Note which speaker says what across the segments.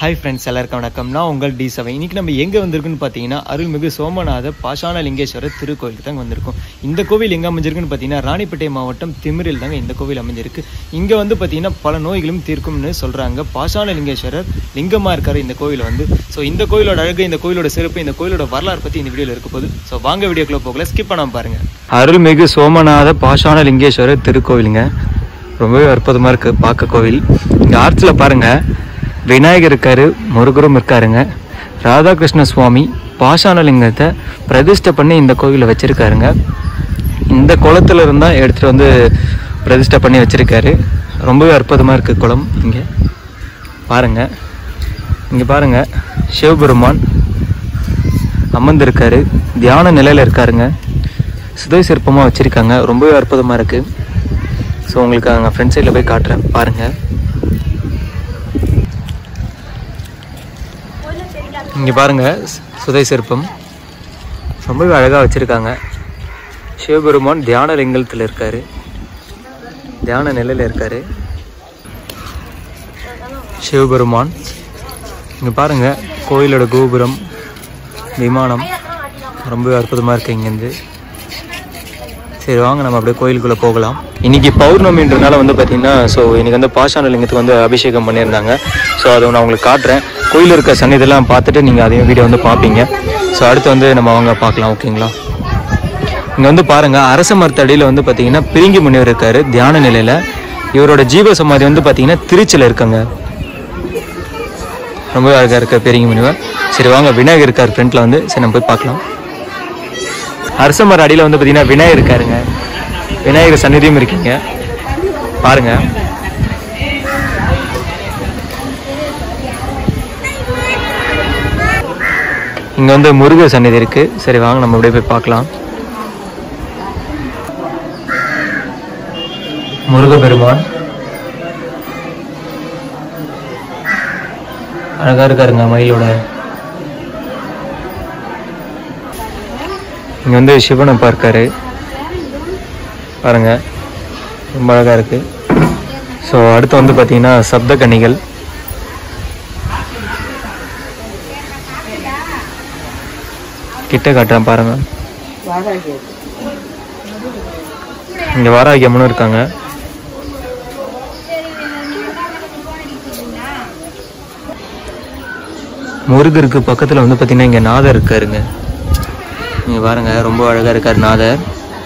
Speaker 1: hi friends எல்லாருக்கும் வணக்கம் நான் உங்கள் டி செவன் இன்னைக்கு நம்ம எங்கே வந்திருக்குன்னு பார்த்தீங்கன்னா அருள்மிகு சோமநாத பாஷான லிங்கேஸ்வரர் திருக்கோயிலுக்கு தாங்க வந்திருக்கோம் இந்த கோவில் எங்கே அமைஞ்சிருக்குன்னு பார்த்தீங்கன்னா ராணிப்பேட்டை மாவட்டம் திமிரில் தாங்க இந்த கோவில் அமைஞ்சிருக்கு இங்கே வந்து பார்த்தீங்கன்னா பல நோய்களும் தீர்க்கும்னு சொல்கிறாங்க பாஷான லிங்கேஸ்வரர் லிங்கமாக இருக்காரு இந்த கோவில் வந்து ஸோ இந்த கோயிலோட அழகு இந்த கோயிலோட சிறப்பு இந்த கோயிலோட வரலாறு பற்றி இந்த வீடியோவில் இருக்க போகுது ஸோ வாங்க வீடியோக்குள்ள போகல ஸ்கிப் பண்ணாம பாருங்க அருள்மிகு சோமநாத பாஷான லிங்கேஸ்வரர் திருக்கோவிலுங்க ரொம்பவே அற்புதமாக இருக்குது பார்க்க கோவில் இங்கே ஆர்ச்சில் பாருங்கள் விநாயகர் இருக்காரு முருகரும் இருக்காருங்க ராதாகிருஷ்ண சுவாமி பாஷாணலிங்கத்தை பிரதிஷ்டை பண்ணி இந்த கோவிலை வச்சிருக்காருங்க இந்த குளத்துல இருந்தா எடுத்துட்டு வந்து பிரதிஷ்டை பண்ணி வச்சிருக்காரு ரொம்பவே அற்புதமா இருக்கு குளம் இங்க பாருங்க இங்க பாருங்க சிவபெருமான் அமர்ந்திருக்காரு தியான நிலையில இருக்காருங்க சுதை சிற்பமா வச்சிருக்காங்க ரொம்பவே அற்புதமா இருக்கு ஸோ உங்களுக்கு அங்கே ஃப்ரண்ட் சைடில் போய் காட்டுறேன் பாருங்க இங்கே பாருங்க சு- சுதை சிற்பம் ரொம்பவே அழகாக வச்சுருக்காங்க சிவபெருமான் தியான லிங்கத்தில் இருக்காரு தியான நிலையில் இருக்காரு சிவபெருமான் இங்கே பாருங்க கோயிலோட கோபுரம் விமானம் ரொம்ப அற்புதமாக இருக்கு இங்கேருந்து சரி வாங்க நம்ம அப்படியே கோயிலுக்குள்ளே போகலாம் இன்னைக்கு பௌர்ணமின்றனால வந்து பார்த்தீங்கன்னா ஸோ இன்னைக்கு வந்து பாஷான லிங்கத்துக்கு வந்து அபிஷேகம் பண்ணியிருந்தாங்க ஸோ அதை நான் உங்களுக்கு காட்டுறேன் கோயில் இருக்க சன்னிதெல்லாம் பார்த்துட்டு நீங்கள் அதையும் வீடியோ வந்து பார்ப்பீங்க ஸோ அடுத்து வந்து நம்ம வாங்க பார்க்கலாம் ஓகேங்களா இங்கே வந்து பாருங்க அரச மரத்தடியில் வந்து பார்த்தீங்கன்னா பிரிங்கி முனிவர் இருக்காரு தியான நிலையில் இவரோட ஜீவ சமாதி வந்து பார்த்தீங்கன்னா திருச்சியில் இருக்காங்க ரொம்ப அழகாக இருக்க பெரியங்க முனிவர் சரி வாங்க விநாயகர் இருக்கார் ஃப்ரண்ட்டில் வந்து சரி நம்ம போய் பார்க்கலாம் அரச மர அடியில் வந்து பார்த்தீங்கன்னா விநாயகர் இருக்காருங்க விநாயகர் சந்நிதியும் இருக்கீங்க பாருங்க இங்க வந்து முருகர் சந்நிதி இருக்கு சரி வாங்க நம்ம அப்படியே போய் பார்க்கலாம் முருக பெருமான் அழகா இருக்காருங்க மயிலோட இங்க வந்து சிவனை பார்க்காரு பாருங்க ரொம்ப அழகா இருக்கு ஸோ அடுத்து வந்து பார்த்தீங்கன்னா சப்த கன்னிகள் கிட்ட காட்டுறேன் பாருங்க இங்க வாராகி அம்மனும் இருக்காங்க முருகருக்கு பக்கத்துல வந்து பார்த்தீங்கன்னா இங்க நாதர் இருக்காருங்க இங்க பாருங்க ரொம்ப அழகா இருக்கார் நாதர்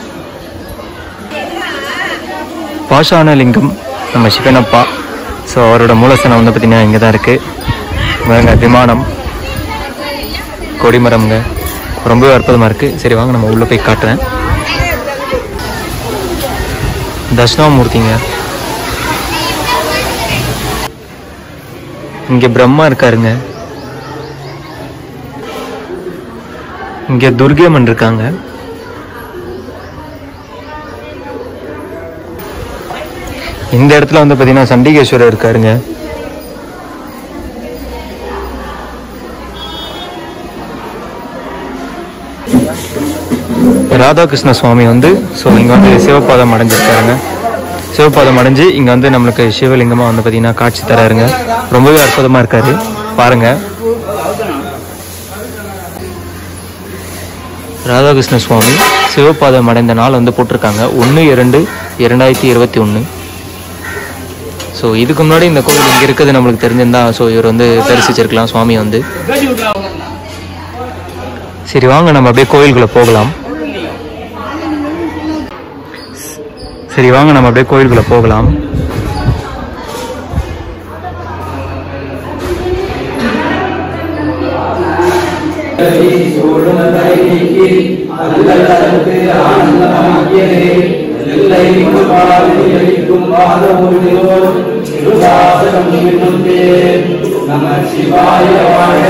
Speaker 1: பாஷான லிங்கம் நம்ம சிவனப்பா ஸோ அவரோட மூலஸ்தானம் வந்து பார்த்தீங்கன்னா இங்கே தான் இருக்கு பாருங்க விமானம் கொடிமரம்ங்க ரொம்பவே அற்புதமாக இருக்கு சரி வாங்க நம்ம உள்ளே போய் காட்டுறேன் தட்சிணாமூர்த்திங்க இங்கே பிரம்மா இருக்காருங்க இங்கே துர்கேமன் இருக்காங்க இந்த இடத்துல வந்து பார்த்தீங்கன்னா சண்டிகேஸ்வரர் இருக்காருங்க ராதாகிருஷ்ண சுவாமி வந்து ஸோ இங்கே வந்து சிவபாதம் அடைஞ்சிருக்காருங்க சிவபாதம் அடைஞ்சு இங்கே வந்து நம்மளுக்கு சிவலிங்கமாக வந்து பார்த்தீங்கன்னா காட்சி தராருங்க ரொம்பவே அற்புதமாக இருக்காரு பாருங்க ராதாகிருஷ்ண சுவாமி சிவபாதம் அடைந்த நாள் வந்து போட்டிருக்காங்க ஒன்று இரண்டு இரண்டாயிரத்தி இருபத்தி ஒன்று ஸோ இதுக்கு முன்னாடி இந்த கோவில் இங்கே இருக்கிறது நம்மளுக்கு தெரிஞ்சிருந்தா ஸோ இவர் வந்து தரிசிச்சிருக்கலாம் சுவாமி வந்து சரி வாங்க நம்ம அப்படியே கோயிலுக்குள்ள போகலாம் சரி வாங்க நம்ம அப்படியே கோயிலுக்குள்ள போகலாம்
Speaker 2: நம சிவாய வாழ்க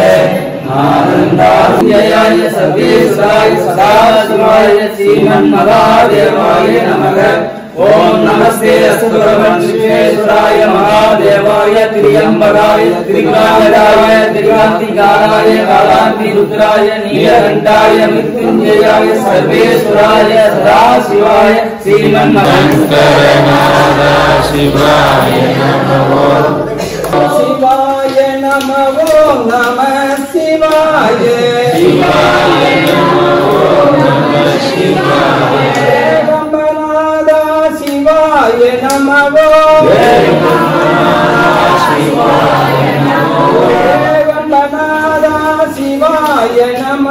Speaker 2: ஆனந்தாய சர்வேஸ்வராய சதாசிவாய ஸ்ரீமன் மகாதேவாய நமக ஓம் நமஸ்தே அஸ்துபரமன் விஸ்வேஸ்வராய மகாதேவாய திரியம்பகாய திரிகாலாய திரிகாந்திகாராய காலாந்தி ருத்ராய நீலகண்டாய மிருத்யுஞ்சயாய சர்வேஸ்வராய சதாசிவாய ஸ்ரீமன் சிவாய நமோ சிவாய நம நம ஓம் நம சிவாய ஏகம்பநாதா சிவாய நம ஓம் ஏகம்பநாதா சிவாய நம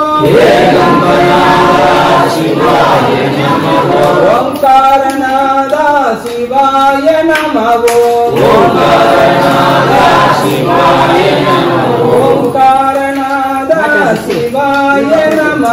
Speaker 2: ஓங்காரநாதா சிவாய நம ஓங்காரநாதா சிவாய நம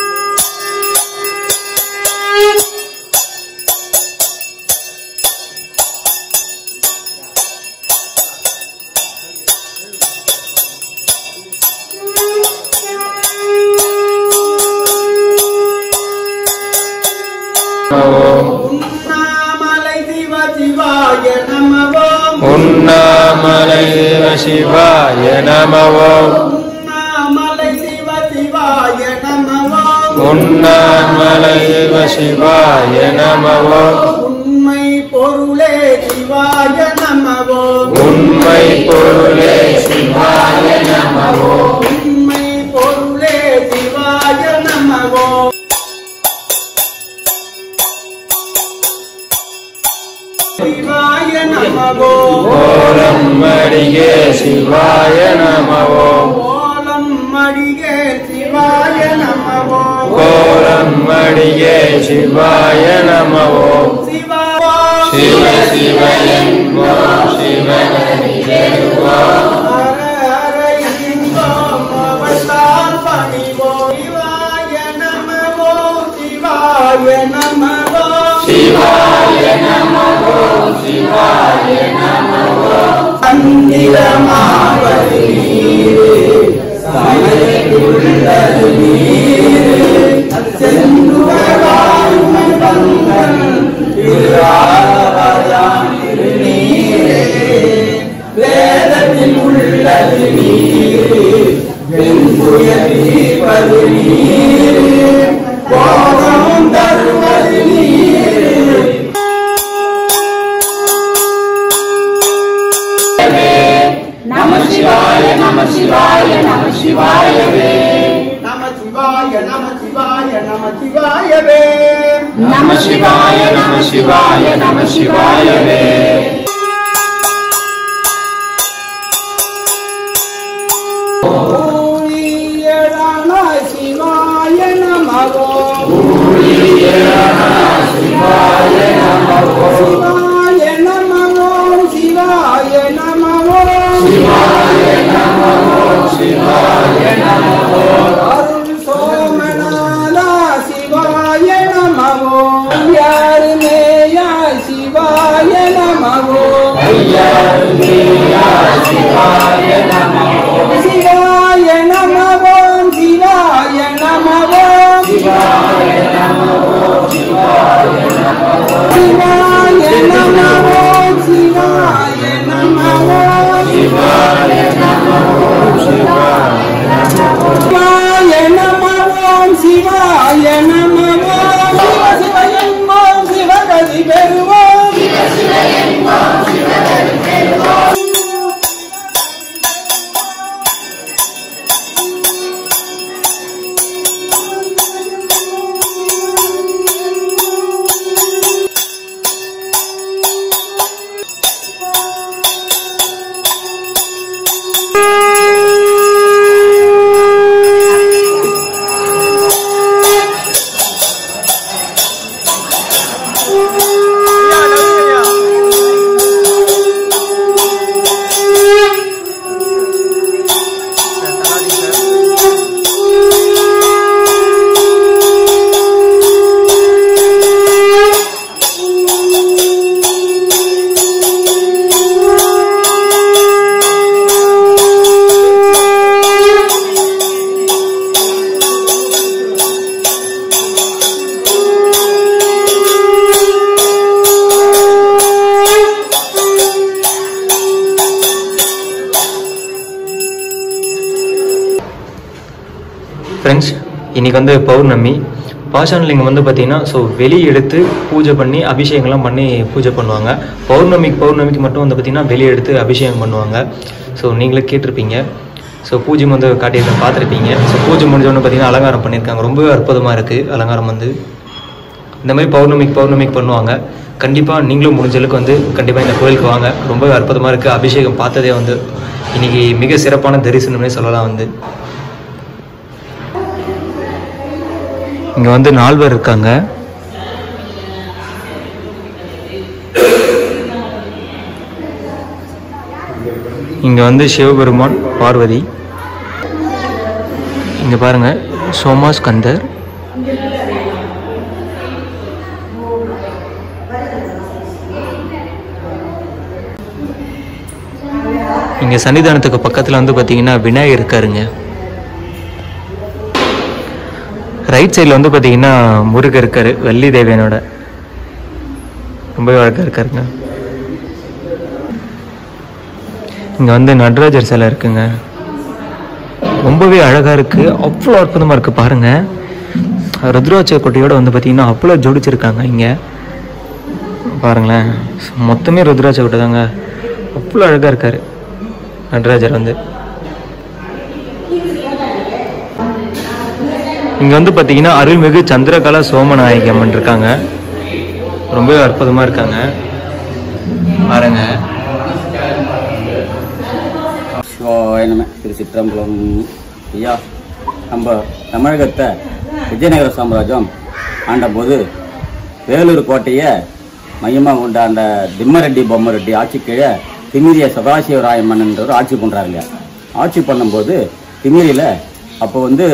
Speaker 2: உண்ணாமலை சிவ சிவாய நமவோம்
Speaker 1: உண்ணாமலை சிவ சிவாய நமவோம்
Speaker 2: உண்ணாமலை சிவ சிவாய நமவோம்
Speaker 1: உண்ணாமலை சிவ சிவாய நமவோம்
Speaker 2: உண்மை பொருளே சிவாய நமவோம்
Speaker 1: உண்மை பொருளே சிவாய நமவோம்
Speaker 2: உண்மை பொருளே சிவாய நமவோம் சிவாய நமவோம்
Speaker 1: ஓலம் மடியே சிவாய நமவோம்
Speaker 2: ஓலம் மடியே சிவாய நமவோம்
Speaker 1: கோலம் மடியே சிவாய நமவோம்
Speaker 2: சிவாவோம்
Speaker 1: சிவ சிவ என்போம் சிவனடியேவோம்
Speaker 2: ஹர ஹர இன்பம் அவள்தான் பணிவோம் சிவாய நமவோம் சிவாய நமவோம்
Speaker 1: சிவாய நமவோம் சிவாய நமவோம்
Speaker 2: சந்திரமாவது நீரு சமயத்துள்ளது நீரு செந்துவராயும் பந்தன் திருவாரூராம் திருநீரே வேதத்தில் உள்ளது நீரு வெண்புய தீர்ப்பது நீரு போகமும் தருவது நீரு
Speaker 3: நம சிவாய நம சிவாய நம சிவாயவே
Speaker 2: நம சிவாய நம சிவாய நம சிவாயவே
Speaker 3: நம சிவாய நம சிவாய நம சிவாயவே
Speaker 2: ஊழியரான சிவாய நமவோ சிவாய நமவோ சிவாய நமவோ அருள் சோமநாதா சிவாய நமவோ யாருமேயா சிவாய நமவோ சிவாய நமவோம் சிவாய நமவோம் சிவாய நமவோம் சிவாய நமவோம் சிவாய நமவோம் சிவாய நமவோம் சிவாய நமவோம் சிவாய நமவோம் சிவாய நமவோம் சிவ சிவயம்போம் சிவகதி பெறுவோம்
Speaker 1: ஃப்ரெண்ட்ஸ் இன்னைக்கு வந்து பௌர்ணமி பாஷாணலிங்கம் வந்து பார்த்தீங்கன்னா ஸோ வெளியே எடுத்து பூஜை பண்ணி அபிஷேகம்லாம் பண்ணி பூஜை பண்ணுவாங்க பௌர்ணமிக்கு பௌர்ணமிக்கு மட்டும் வந்து பார்த்தீங்கன்னா வெளியே எடுத்து அபிஷேகம் பண்ணுவாங்க ஸோ நீங்களே கேட்டிருப்பீங்க ஸோ பூஜை வந்து காட்டியிருக்கேன் பார்த்துருப்பீங்க ஸோ பூஜை முடிஞ்சோன்னு பார்த்தீங்கன்னா அலங்காரம் பண்ணியிருக்காங்க ரொம்பவே அற்புதமாக இருக்குது அலங்காரம் வந்து இந்த மாதிரி பௌர்ணமிக்கு பௌர்ணமிக்கு பண்ணுவாங்க கண்டிப்பாக நீங்களும் முடிஞ்ச அளவுக்கு வந்து கண்டிப்பாக இந்த கோயிலுக்கு வாங்க ரொம்பவே அற்புதமாக இருக்குது அபிஷேகம் பார்த்ததே வந்து இன்னைக்கு மிக சிறப்பான தரிசனம்னே சொல்லலாம் வந்து இங்கே வந்து நால்வர் இருக்காங்க இங்கே வந்து சிவபெருமான் பார்வதி இங்கே பாருங்க சோமாஸ்கந்தர் இங்கே சன்னிதானத்துக்கு பக்கத்தில் வந்து பார்த்தீங்கன்னா விநாயகர் இருக்காருங்க ரைட் சைடில் வந்து பார்த்தீங்கன்னா முருகர் இருக்காரு வள்ளி தேவியனோட ரொம்பவே அழகாக இருக்காருங்க இங்கே வந்து நடராஜர் சிலை இருக்குங்க ரொம்பவே அழகாக இருக்குது அவ்வளோ அற்புதமாக இருக்குது பாருங்கள் ருத்ராட்ச கொட்டையோட வந்து பார்த்தீங்கன்னா அவ்வளோ ஜோடிச்சிருக்காங்க இங்கே பாருங்களேன் மொத்தமே ருத்ராட்ச கொட்டை தாங்க அவ்வளோ அழகாக இருக்காரு நடராஜர் வந்து இங்கே வந்து பார்த்தீங்கன்னா அருள்மிகு சந்திரகலா சோமநாயகி அம்மன் இருக்காங்க ரொம்பவே அற்புதமாக இருக்காங்க பாருங்க
Speaker 4: சிவாய நம திருச்சிற்றம்பலம் ஐயா நம்ம தமிழகத்தை விஜயநகர சாம்ராஜ்யம் ஆண்டபோது வேலூர் கோட்டையை மையமாக கொண்ட அந்த திம்மரெட்டி பொம்மரெட்டி ஆட்சி கீழே திமிரிய சதாசிவராய மன்னன்றவர் ஆட்சி பண்ணுறாரு இல்லையா ஆட்சி பண்ணும்போது திமிரியில் அப்போ வந்து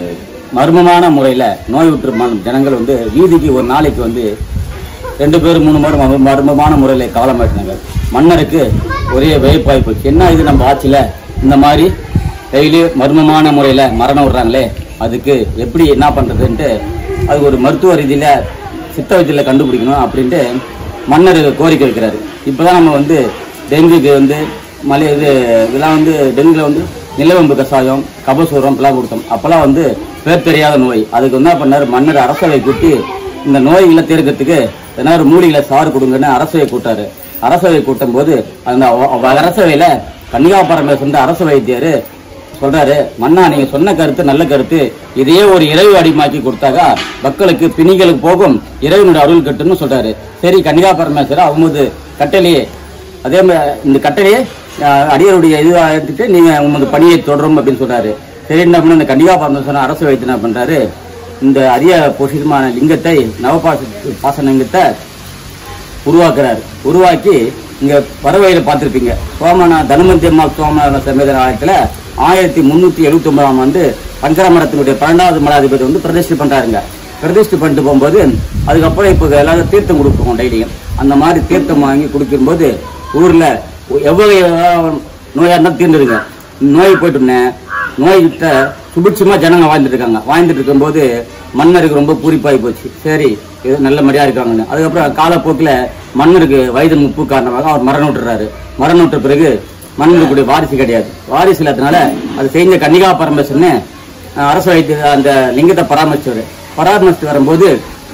Speaker 4: மர்மமான முறையில் நோய் விட்டு ஜனங்கள் வந்து வீதிக்கு ஒரு நாளைக்கு வந்து ரெண்டு பேர் மூணு பேர் மர்ம- மர்மமான முறையில் காலமாட்டினாங்க மன்னருக்கு ஒரே வேப்பாய் போச்சு என்ன இது நம்ம ஆட்சியில் இந்த மாதிரி டெய்லி மர்மமான முறையில் மரணம் விடுறாங்களே அதுக்கு எப்படி என்ன பண்ணுறதுன்ட்டு அது ஒரு மருத்துவ ரீதியில் சித்த வைத்தியில் கண்டுபிடிக்கணும் அப்படின்ட்டு மன்னர் கோரிக்கை வைக்கிறாரு இப்போ தான் நம்ம வந்து டெங்குக்கு வந்து மலை இது இதெல்லாம் வந்து டெங்குல வந்து நிலவம்பு கஷாயம் கபசூரம் இப்பெல்லாம் கொடுத்தோம் அப்போல்லாம் வந்து பேர் தெரியாத நோய் அதுக்கு என்ன பண்ணார் மன்னர் அரசவை கூட்டி இந்த நோய்களை தீர்க்கறதுக்கு என்ன ஒரு மூலிகளை சாறு கொடுங்கன்னு அரசவை கூட்டாரு அரசவை கூட்டும் போது அந்த அவ- அவ அரசவையில கன்னிகா பரமேஸ்வரன் அரசு வைத்தியர் சொல்றாரு மன்னா நீங்க சொன்ன கருத்து நல்ல கருத்து இதையே ஒரு இறைவு அடிமாக்கி கொடுத்தாக்கா மக்களுக்கு பிணிகளுக்கு போகும் இறைவனுடைய அருள் கட்டுன்னு சொல்றாரு சரி கன்னிகா பரமேஸ்வரர் அவங்க கட்டளையே அதே மாதிரி இந்த கட்டளையே அஹ், அடியருடைய இதுவாக எடுத்துட்டு நீங்க உமது பணியை தொடரும் அப்படின்னு சொல்றாரு சரி என்ன பண்ண இந்த கன்னிகா பரமேஸ்வரன் அரசு வைத்து என்ன பண்றாரு இந்த அரிய பொசிதமான லிங்கத்தை நவபாச பாசன லிங்கத்தை உருவாக்குறாரு உருவாக்கி இங்க பறவையில பார்த்திருப்பீங்க சோமனா தனுமந்தி அம்மாள் சோமநாத சமேத ஆலயத்துல ஆயிரத்தி முன்னூத்தி எழுபத்தி ஒன்பதாம் ஆண்டு பஞ்சரமரத்தினுடைய பன்னெண்டாவது மடாதிபதி வந்து பிரதிஷ்டை பண்றாருங்க பிரதிஷ்டை பண்ணிட்டு போகும்போது அதுக்கப்புறம் இப்போ எல்லாரும் தீர்த்தம் கொடுப்போம் டெய்லியும் அந்த மாதிரி தீர்த்தம் வாங்கி குடிக்கும்போது ஊர்ல எவ்வளவு நோயா இருந்தாலும் தீர்ந்துருங்க நோய் போயிட்டுனேன் நோய்கிட்ட சுபிட்சமா ஜனங்க வாழ்ந்துட்டு இருக்காங்க வாழ்ந்துட்டு இருக்கும்போது மன்னருக்கு ரொம்ப பூரிப்பாகி போச்சு சரி இது நல்ல மரியாதை இருக்காங்கன்னு அதுக்கப்புறம் காலப்போக்கில் மன்னருக்கு வயது முப்பு காரணமாக அவர் மரணம் விட்டுறாரு மரணம் விட்ட பிறகு மன்னருக்குடைய வாரிசு கிடையாது வாரிசு இல்லாதனால அது செஞ்ச கன்னிகா பரமேஸ்வரன் அஹ், அரசு வைத்திய அந்த லிங்கத்தை பராமரிச்சவர் பராமரிச்சுட்டு வரும்போது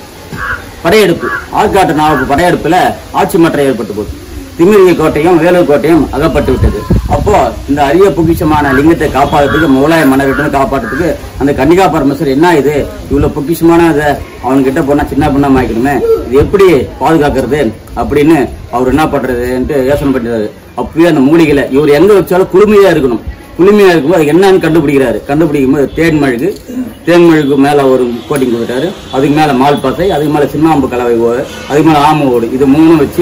Speaker 4: படையெடுப்பு ஆற்காட்டு நாவுக்கு படையெடுப்புல ஆட்சி மாற்றம் ஏற்பட்டு போகுது திமிரி கோட்டையும் வேலூர் கோட்டையும் அகப்பட்டு விட்டது அப்போ இந்த அரிய பொக்கிஷமான லிங்கத்தை காப்பாற்றுறதுக்கு முகலாய மன்னர்கிட்ட காப்பாற்றுறதுக்கு அந்த கன்னிகா பரமேஸ்வர் என்ன இது இவ்வளவு பொக்கிஷமான இதை அவன்கிட்ட போனா சின்ன பண்ண ஆயிக்கணுமே இது எப்படி பாதுகாக்கிறது அப்படின்னு அவர் என்ன பண்றதுன்ட்டு யோசனை பண்ணிடுறாரு அப்பயே அந்த மூலிகையில இவர் எங்க வச்சாலும் குளுமையா இருக்கணும் குளுமையா இருக்கும்போது அது என்னன்னு கண்டுபிடிக்கிறாரு கண்டுபிடிக்கும் போது தேன் மெழுகு தேன் மெழுகு மேல ஒரு கோட்டிங் கொடுத்தாரு அதுக்கு மேல மால் பாசை அதுக்கு மேல சின்னாம்பு கலவை ஓடு அதுக்கு மேல ஆம ஓடு இது மூணும் வச்சு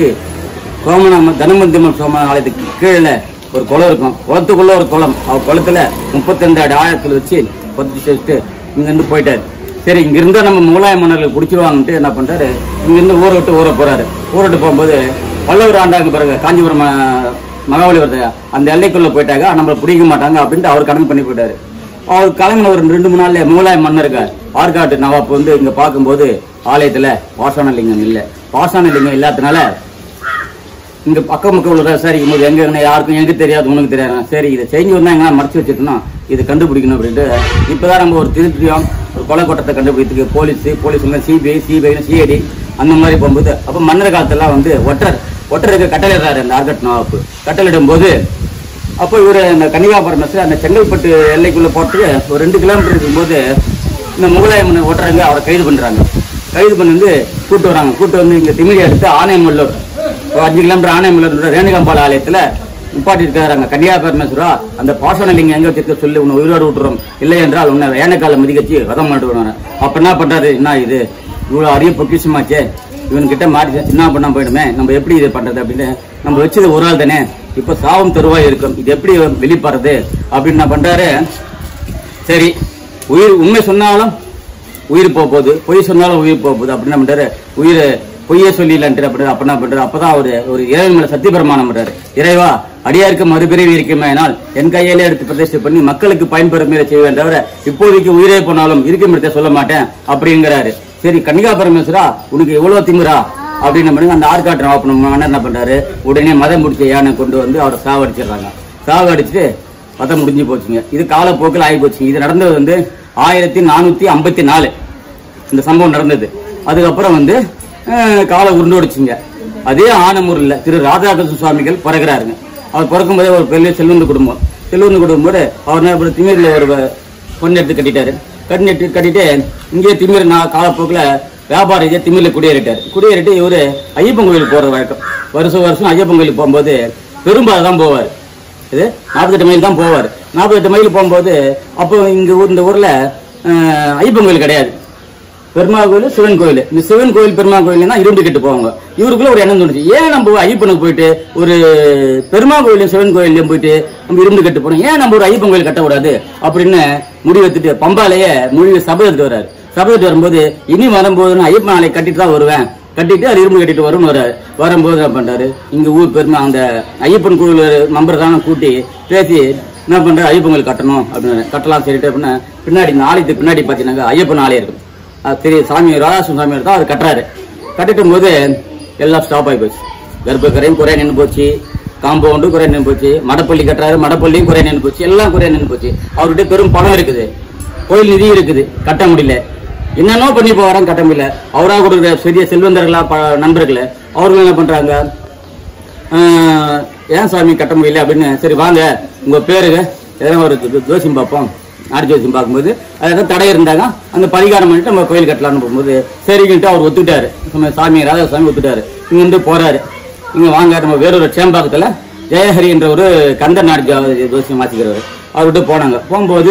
Speaker 4: சோமநாம தனமந்திமன் சோம ஆலயத்துக்கு கீழே ஒரு குளம் இருக்கும் குளத்துக்குள்ள ஒரு குளம் அவர் குளத்துல முப்பத்தி அடி ஆழத்துல வச்சு பத்தி சேர்த்து இங்க இருந்து போயிட்டாரு சரி இங்க இருந்தா நம்ம முகலாய மன்னர்கள் குடிச்சிருவாங்கன்ட்டு என்ன பண்றாரு இங்க இருந்து ஊரை விட்டு ஊரை போறாரு ஊரை விட்டு போகும்போது பல்லவர் ஆண்டாங்க பிறகு காஞ்சிபுரம் ம- மகாபலிபுரத்தை அந்த எல்லைக்குள்ள போயிட்டாங்க நம்மள பிடிக்க மாட்டாங்க அப்படின்ட்டு அவர் கடன் பண்ணி போயிட்டாரு அவர் கிளம்பின ஒரு ரெண்டு மூணு நாள்ல முகலாய மன்னருக்கு ஆற்காட்டு நவாப் வந்து இங்க பார்க்கும்போது ஆலயத்துல பாசான லிங்கம் இல்ல பாசான லிங்கம் இல்லாதனால இங்க பக்கம் பக்கம் உள்ள விசாரிக்கும் போது எங்க என்ன யாருக்கும் எனக்கு தெரியாது உனக்கு தெரியாது சரி இதை செஞ்சு வந்தா எங்கன்னா மறைச்சு வச்சிருக்கணும் இதை கண்டுபிடிக்கணும் அப்படின்ட்டு இப்பதான் நம்ம ஒரு திருத்தியம் ஒரு கொலை குற்றத்தை கண்டுபிடிக்கிறதுக்கு police police CBI CBI CID அந்த மாதிரி போகும்போது அப்ப மன்னர் காலத்துல வந்து ஒற்றர் ஒற்றருக்கு கட்டளையிடுறாரு அந்த ஆர்கட் நவாப்பு கட்டளையிடும் போது அப்போ இவர் அந்த கன்னிகாபுரம் அந்த செங்கல்பட்டு எல்லைக்குள்ள போறதுக்கு ஒரு ரெண்டு கிலோமீட்டர் இருக்கும்போது இந்த முகலாய மன்னர் ஓட்டுறாங்க அவரை கைது பண்றாங்க கைது பண்ணி வந்து கூட்டு வராங்க கூட்டு வந்து இங்க திமிரி எடுத்து ஆனையமுள்ளூர் ஒரு அஞ்சு கிலோமீட்டர் ஆனையமுள்ளூர் ரேணுகாம்பாள் ஆலயத்துல நிப்பாட்டி இருக்காங்க கன்னியாபரமேஸ்வரா அந்த பாசனலிங்க எங்க வச்சிருக்க சொல்லி உன்னை உயிரோடு விட்டுறோம் இல்லை என்றால் உன்னை வேனக்கால மிதிக்கச்சு வதம் பண்ணிட்டு வருவாங்க அப்ப என்ன பண்றாரு என்ன இது இவ்வளவு அரிய பொக்கிஷமாச்சே இவன்கிட்ட மாட்டி சின்ன பண்ணா போயிடுமே நம்ம எப்படி இது பண்றது அப்படின்னு நம்ம வச்சது ஒரு ஆள் தானே இப்ப சாவும் தருவாய் இருக்கும் இது எப்படி வெளிப்படுறது அப்படின்னு என்ன பண்றாரு சரி உயிர் உண்மை சொன்னாலும் உயிர் போக போகுது பொய் சொன்னாலும் உயிர் போக போகுது அப்படின்னு என்ன பண்றாரு உயிர் பொய்யே சொல்லிடலான்ட்டு அப்படி அப்ப என்ன பண்றாரு அப்பதான் அவரு ஒரு இறைவன் மேல சத்திய பிரமாணம் பண்றாரு இறைவா அடியாருக்கு மறுபிறவி இருக்குமேனால் என் கையிலே எடுத்து பிரதிஷ்டை பண்ணி மக்களுக்கு பயன்பெறும் மேல செய்வேன் தவிர இப்போதைக்கு உயிரே போனாலும் இருக்கும் இடத்தை சொல்ல மாட்டேன் அப்படிங்கிறாரு சரி கன்னிகா பரமேஸ்வரா உனக்கு எவ்வளவு திமிரா அப்படின்னு பண்ணுங்க அந்த ஆற்காட்டு நவாப்பனம் மன்னர் என்ன பண்றாரு உடனே மதம் முடிச்ச யானை கொண்டு வந்து அவரை சாவடிச்சிடுறாங்க சாவடிச்சுட்டு மதம் முடிஞ்சு போச்சுங்க இது காலப்போக்கில் ஆகி போச்சுங்க இது நடந்தது வந்து ஆயிரத்தி நானூத்தி ஐம்பத்தி நாலு இந்த சம்பவம் நடந்தது அதுக்கப்புறம் வந்து அஹ், காலம் உருண்டோடிச்சுங்க அதே ஆனமூர்ல திரு ராதாகிருஷ்ண சுவாமிகள் பிறகுறாருங்க அவர் பிறக்கும்போதே ஒரு பெரிய செல்வந்த குடும்பம் செல்வந்த குடும்பம் போது அவர் என்ன பண்ணாரு, திமிரில் ஒரு வ- பொண்ணு எடுத்து கட்டிட்டாரு கட்டி கட்டிட்டு இங்கே திமிர் நான் காலப்போக்கில் வியாபார ரீதியாக திமிரில் குடியேறிட்டார் குடியேறிட்டு இவர் ஐயப்பன் கோயிலுக்கு போகிற வழக்கம் வருஷம் வருஷம் ஐயப்பன் கோயிலுக்கு போகும்போது பெரும்பாலும் தான் போவார் இது நாற்பத்தெட்டு மைல் தான் போவார் நாற்பத்தெட்டு மைல் போகும்போது அப்போ இங்க ஊர் இந்த ஊர்ல அஹ், ஐயப்பன் கோயில் கிடையாது பெருமாள் கோயில் சிவன் கோயில் இந்த சிவன் கோயில் பெருமாள் கோயில்னா இருண்டு கெட்டு போவாங்க இவருக்குள்ள ஒரு எண்ணம் தோணுச்சு ஏன் நம்ம ஐயப்பனுக்கு போயிட்டு ஒரு பெருமாள் கோயிலும் சிவன் கோயிலையும் போயிட்டு நம்ம இருண்டு கெட்டு போனோம் ஏன் நம்ம ஒரு ஐயப்பன் கோயில் கட்டக்கூடாது அப்படின்னு முடிவெடுத்துட்டு பம்பாலேயே மொழி சபை எடுத்து வர்றாரு சபை எடுத்து வரும்போது இனி வரும்போது நான் ஐயப்பன் ஆலை கட்டிட்டு தான் வருவேன் கட்டிட்டு அது இரும்பு கட்டிட்டு வரும்னு வர்றாரு வரும்போது என்ன பண்றாரு இங்க ஊர் பெருமை அந்த ஐயப்பன் கோயில் மெம்பர் தான் கூட்டி பேசி என்ன பண்றாரு ஐயப்பன் கோயில் கட்டணும் அப்படின்னு கட்டலாம் சரிட்டு அப்படின்னா பின்னாடி இந்த ஆலயத்துக்கு பின்னாடி பாத்தீங்கன்னா ஐயப்பன் ஆலயம் இருக்கும் அது சரி சாமி ராதாசன் சாமி தான் அவர் கட்டுறாரு கட்டிட்டும் போது எல்லாம் ஸ்டாப் ஆகி போச்சு கர்ப்பக்கரையும் குறைய நின்று போச்சு காம்பவுண்டும் குறைய நின்று போச்சு மடப்பள்ளி கட்டுறாரு மடப்பள்ளியும் குறைய நின்று போச்சு எல்லாம் குறைய நின்று போச்சு அவர்கிட்ட பெரும் பணம் இருக்குது கோயில் நிதி இருக்குது கட்ட முடியல என்னென்னோ பண்ணி போறாங்க கட்ட முடியல அவரா கொடுக்குற பெரிய செல்வந்தர்களா ப- நண்பர்களே அவர்கள் என்ன பண்றாங்க ஆஹ், ஏன் சாமி கட்ட முடியல அப்படின்னு சரி வாங்க உங்க பேருங்க எதனா ஒரு ஜோ- ஜோசியம் பார்ப்போம் நாடு ஜோசியம் பார்க்கும்போது அது ஏதாவது தடை இருந்தாங்க அந்த பரிகாரம் பண்ணிட்டு நம்ம கோயில் கட்டலாம்னு போகும்போது சரிங்கிட்டு அவர் ஒத்துக்கிட்டாரு நம்ம சாமி ராதாசாமி ஒத்துட்டாரு இங்க இருந்து போறாரு இங்க வாங்க நம்ம வேறொரு சேம்பாக்கத்துல ஜெயஹரி என்ற ஒரு கந்த நாடு ஜோ- ஜோசியம் மாத்திக்கிறவர் அவர்கிட்ட போனாங்க போகும்போது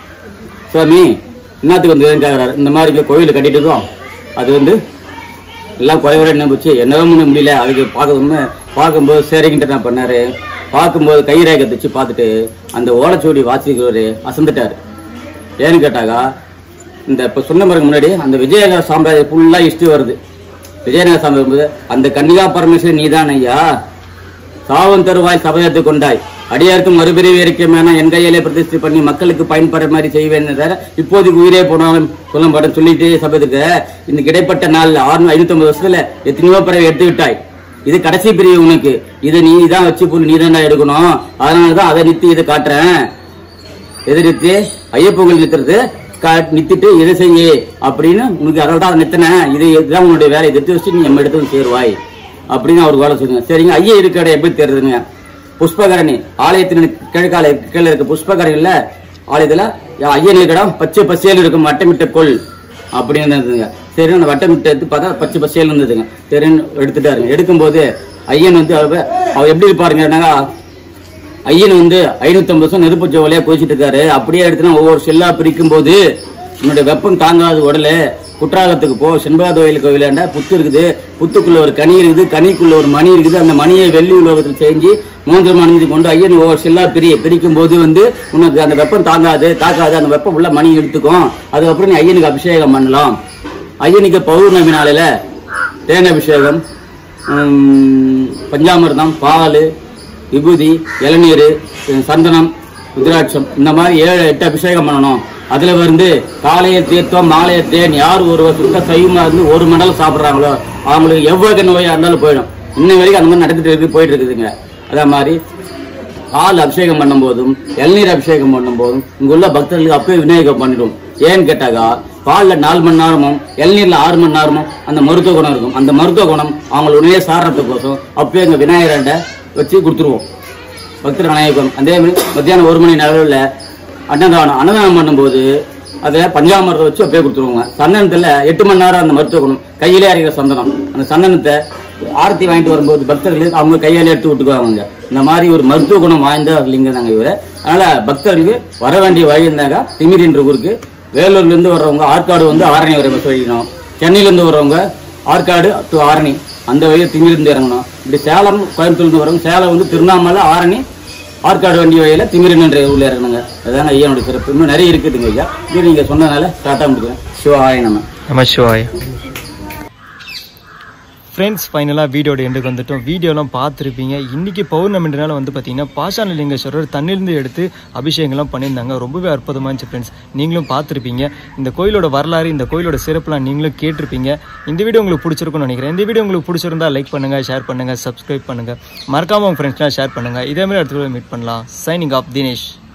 Speaker 4: சுவாமி என்னத்துக்கு வந்து கேட்குறாரு இந்த மாதிரி இங்க கோயில் கட்டிட்டு இருக்கோம் அது வந்து எல்லாம் குறைவர என்ன போச்சு என்னதான் பண்ண முடியல அதுக்கு பார்க்கணும்னு பார்க்கும்போது சரிங்கிட்ட என்ன பண்ணாரு பார்க்கும்போது கைரேகை தச்சு பார்த்துட்டு அந்த ஓலைச்சுவடி வாசிக்கிறவரு அசந்துட்டாரு ஏன்னு கேட்டாக்கா இந்த இப்போ சொன்ன பிறகு முன்னாடி அந்த விஜயநகர சாம்ராஜ்யம் ஃபுல்லாக ஹிஸ்ட்ரி வருது விஜயநகர சாம்ராஜ்யம் வரும்போது அந்த கன்னிகா பரமேஸ்வரன் நீதான் ஐயா சாவம் தருவாய் சபதத்தை கொண்டாய் அடியாருக்கும் மறுபிரிவு இருக்கமேனா என் கையிலே பிரதிஷ்டை பண்ணி மக்களுக்கு பயன்படுற மாதிரி செய்வேன் தவிர இப்போதைக்கு உயிரே போனாலும் சொல்ல மாட்டேன் சொல்லிட்டு சபதத்துக்கு இன்னைக்கு இடைப்பட்ட நாள்ல ஆறு ஐநூத்தி ஐம்பது வருஷத்துல எத்தனையோ பிறகு எடுத்து விட்டாய் இது கடைசி பிரிவு உனக்கு இதை நீ தான் வச்சு புல் நீ தான் எடுக்கணும் அதனாலதான் அதை நிறுத்தி இதை காட்டுறேன் எதிர்த்து ஐயப்பொங்கல் நிறுத்துறது கா- நிறுத்திட்டு இதை செய்ய அப்படின்னு உனக்கு அதனால தான் நிறுத்தினேன் இது இதுதான் உன்னுடைய வேலையை நிறுத்தி வச்சு நீ நம்ம இடத்துல சேருவாய் அப்படின்னு அவர் வேலை சொல்லுங்க சரிங்க ஐயா இருக்காட எப்படி தெரியுதுங்க புஷ்பகரணி ஆலயத்தின் கிழக்கால கீழே இருக்க புஷ்பகரணில ஆலயத்துல ஐயன் இருக்கடம் பச்சை பசேல் இருக்கும் வட்டமிட்ட கொள் அப்படின்னு இருந்ததுங்க சரி அந்த வட்டமிட்ட எடுத்து பார்த்தா பச்சை பசேல் இருந்ததுங்க சரின்னு எடுத்துட்டாருங்க எடுக்கும்போது ஐயன் வந்து அவர் அவர் எப்படி இருப்பாருங்கன்னா ஐயன் வந்து ஐநூத்தி ஐம்பது வருஷம் நெருப்பு ஜோலியா குதிச்சிட்டு இருக்காரு அப்படியே எடுத்துனா ஒவ்வொரு செல்லா பிரிக்கும் போது உன்னுடைய வெப்பம் தாங்காத உடலு குற்றாலத்துக்கு போ செண்பகாத கோயில் கோயிலாண்ட புத்து இருக்குது புத்துக்குள்ள ஒரு கனி இருக்குது கனிக்குள்ள ஒரு மணி இருக்குது அந்த மணியை வெள்ளி உலோகத்தில் செஞ்சு மூன்று மணி கொண்டு ஐயன் ஒவ்வொரு செல்லா பிரிய பிரிக்கும் போது வந்து உனக்கு அந்த வெப்பம் தாங்காது தாக்காது அந்த வெப்பம் உள்ள மணி எடுத்துக்கும் அதுக்கப்புறம் நீ ஐயனுக்கு அபிஷேகம் பண்ணலாம் ஐயனுக்கு பௌர்ணமி நாளில தேன் அபிஷேகம் உம், பஞ்சாமிர்தம் பால் விபூதி இளநீர் சந்தனம் ருத்ராட்சம் இந்த மாதிரி ஏழு எட்டு அபிஷேகம் பண்ணணும் அதுல வந்து காலைய தீர்த்தம் மாலைய தேன் யார் ஒருவர் சுத்த சைவமா இருந்து ஒரு மண்டலம் சாப்பிடுறாங்களோ அவங்களுக்கு எவ்வளவு நோயா இருந்தாலும் போயிடும் இன்ன வரைக்கும் அந்த மாதிரி நடந்துட்டு இருக்கு போயிட்டு இருக்குதுங்க அதே மாதிரி பால் அபிஷேகம் பண்ணும்போதும் இளநீர் அபிஷேகம் பண்ணும்போதும் இங்க உள்ள பக்தர்களுக்கு அப்பவே விநியோகம் பண்ணிடும் ஏன்னு கேட்டாக்கா பாலில் நாலு மணி நேரமும் இளநீர்ல ஆறு மணி நேரமும் அந்த மருத்துவ குணம் இருக்கும் அந்த மருத்துவ குணம் அவங்கள உடனே சாரணத்துக்கோசம் அப்பயே எங்க விநாயகராண்ட வச்சு கொடுத்துருவோம் பக்தர் விநாயகம் அதே மாதிரி மத்தியானம் ஒரு மணி நேரத்தில் அன்னதானம் அன்னதானம் பண்ணும்போது அதை பஞ்சாமரத்தை வச்சு அப்படியே கொடுத்துருவாங்க சந்தனத்தில் எட்டு மணி நேரம் அந்த மருத்துவ குணம் கையிலே அரைக்கிற சந்தனம் அந்த சந்தனத்தை ஆரத்தி வாங்கிட்டு வரும்போது பக்தர்கள் அவங்க கையாலே எடுத்து விட்டுக்குவாங்க இந்த மாதிரி ஒரு மருத்துவ குணம் வாய்ந்த லிங்கம் நாங்கள் இவரை அதனால பக்தர்களுக்கு வர வேண்டிய வழி இருந்தாக்கா திமிரின்ற ஊருக்கு வேலூர்ல இருந்து வர்றவங்க ஆற்காடு வந்து ஆரணி வரை பஸ் வழிக்கணும் சென்னையில இருந்து வர்றவங்க ஆற்காடு டு ஆரணி அந்த வழியை திமிரிருந்து இறங்கணும் இப்படி சேலம் கோயம்புத்தூர்லேருந்து வரவங்க சேலம் வந்து திருவண்ணாமலை ஆரணி ஆற்காடு வண்டி வழியில திமிரின்ற ஊர்ல இறங்கணுங்க அதுதாங்க ஐயானுடைய சிறப்பு இன்னும் நிறைய இருக்குதுங்க ஐயா இது நீங்க சொன்னதுனால ஸ்டார்ட்டாக முடிக்கிறேன் சிவாய நம்ம
Speaker 1: நம சிவாய் ஃப்ரெண்ட்ஸ் ஃபைனலாக வீடியோட எண்டுக்கு வந்துட்டோம் வீடியோலாம் பார்த்துருப்பீங்க இன்றைக்கி பௌர்ணமின்றனால வந்து பார்த்தீங்கன்னா பாஷான லிங்கேஸ்வரர் தண்ணிலிருந்து எடுத்து அபிஷேகம்லாம் பண்ணியிருந்தாங்க ரொம்பவே அற்புதமாக இருந்துச்சு ஃப்ரெண்ட்ஸ் நீங்களும் பார்த்துருப்பீங்க இந்த கோயிலோட வரலாறு இந்த கோயிலோட சிறப்புலாம் நீங்களும் கேட்டிருப்பீங்க இந்த வீடியோ உங்களுக்கு பிடிச்சிருக்கும்னு நினைக்கிறேன் இந்த வீடியோ உங்களுக்கு பிடிச்சிருந்தா லைக் பண்ணுங்கள் ஷேர் பண்ணுங்கள் சப்ஸ்கிரைப் பண்ணுங்கள் மறக்காம உங்கள் ஃப்ரெண்ட்ஸ்லாம் ஷேர் பண்ணுங்கள் இதே மாதிரி அடுத்த மீட் பண்ணலாம் சைனிங் ஆஃப் தினேஷ்